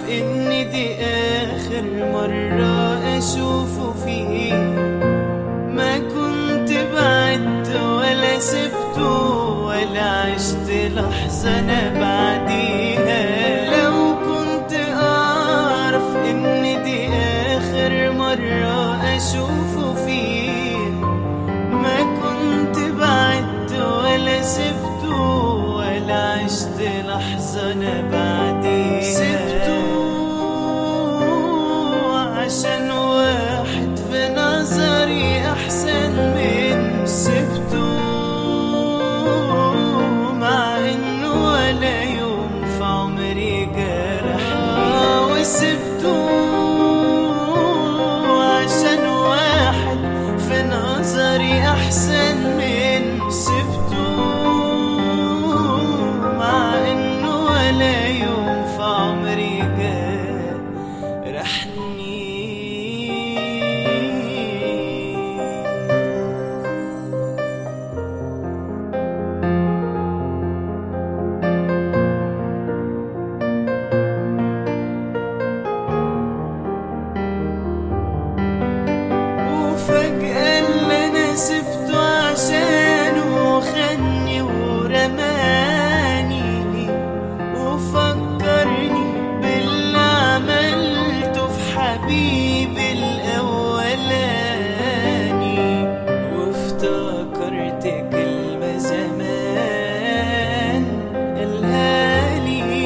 إن دي آخر مرة أشوفه فيه ما كنت بعدت ولا سبته ولا عشت لحظة أنا بعديها لو كنت أعرف إن دي آخر مرة أشوفه فيه ما كنت بعدت ولا سبته ولا عشت لحظة أنا بعديها سبته عشان واحد في نظري أحسن من سبته مع إنه ولا يوم في عمري جرحني وسبته عشان واحد في نظري أحسن من سبته مع إنه ولا يوم في عمري جرحني وفجأة اللي أنا سبته عشانه خدني ورماني وفكرني باللي عملته في حبيبي الأولاني وافتكرت كلمة زمان قالها لي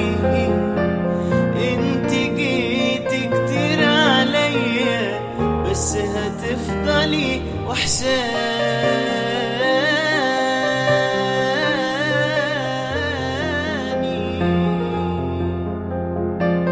انت جيتي كتير عليا بس هتفضلي وحشاني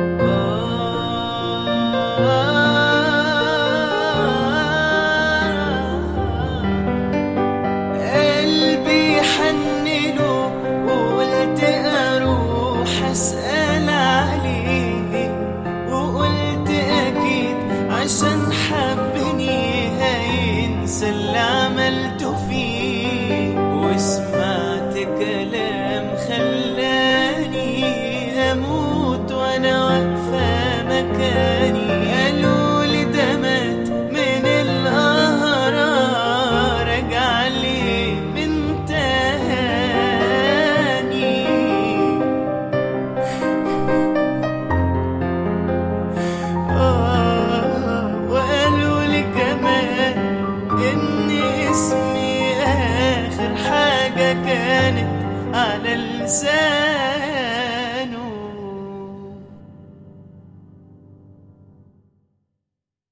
قلبي حنله وقلت اروح اسال عليه وقلت اكيد عشان حبني هينسى اللي عملته فيه وسمعت كلام خلاني اموت وانا واقفه مكاني قالوا لي ده مات من القهرة رجع لي من تاني آه وقالوا لي كمان إن اسمي آخر حاجة كانت على لساني